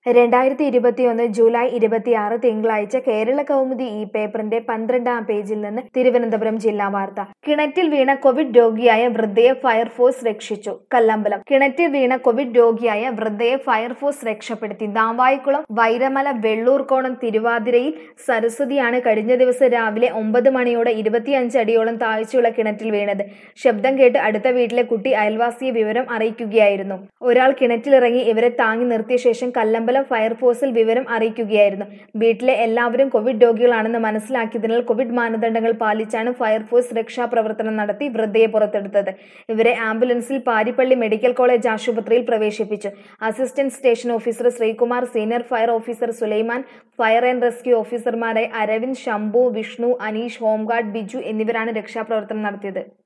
രണ്ടായിരത്തി ഇരുപത്തിയൊന്ന് ജൂലൈ ഇരുപത്തിയാറ് തിങ്കളാഴ്ച കേരള കൗമുദി ഈ പേപ്പറിന്റെ പന്ത്രണ്ടാം പേജിൽ നിന്ന് തിരുവനന്തപുരം ജില്ലാ വാർത്ത കിണറ്റിൽ വീണ കോവിഡ് രോഗിയായ വൃദ്ധയെ ഫയർഫോഴ്സ് രക്ഷിച്ചു കല്ലമ്പലം കിണറ്റിൽ വീണ കോവിഡ് രോഗിയായ വൃദ്ധയെ ഫയർഫോഴ്സ് രക്ഷപ്പെടുത്തി ദാവായിക്കുളം വൈരമല വെള്ളൂർക്കോണം തിരുവാതിരയിൽ സരസ്വതിയാണ് കഴിഞ്ഞ ദിവസം രാവിലെ ഒമ്പത് മണിയോടെ ഇരുപത്തിയഞ്ച് അടിയോളം താഴ്ചയുള്ള കിണറ്റിൽ വീണത് ശബ്ദം കേട്ട് അടുത്ത വീട്ടിലെ കുട്ടി അയൽവാസിയെ വിവരം അറിയിക്കുകയായിരുന്നു ഒരാൾ കിണറ്റിലിറങ്ങി ഇവരെ താങ്ങി നിർത്തിയ ശേഷം കല്ലമ്പലം ഫയർഫോഴ്സിൽ വിവരം അറിയിക്കുകയായിരുന്നു വീട്ടിലെ എല്ലാവരും കോവിഡ് രോഗികളാണെന്ന് മനസ്സിലാക്കിയതിനാൽ കോവിഡ് മാനദണ്ഡങ്ങൾ പാലിച്ചാണ് ഫയർഫോഴ്സ് രക്ഷാപ്രവർത്തനം നടത്തി വൃദ്ധയെ പുറത്തെടുത്തത് ഇവരെ ആംബുലൻസിൽ പാരിപ്പള്ളി മെഡിക്കൽ കോളേജ് ആശുപത്രിയിൽ പ്രവേശിപ്പിച്ചു assistant station officer Sreekumar senior fire officer Sulaiman fire and rescue ഓഫീസർമാരായ അരവിന്ദ് ശംഭു വിഷ്ണു അനീഷ് ഹോംഗാർഡ് ബിജു എന്നിവരാണ് രക്ഷാപ്രവർത്തനം നടത്തിയത്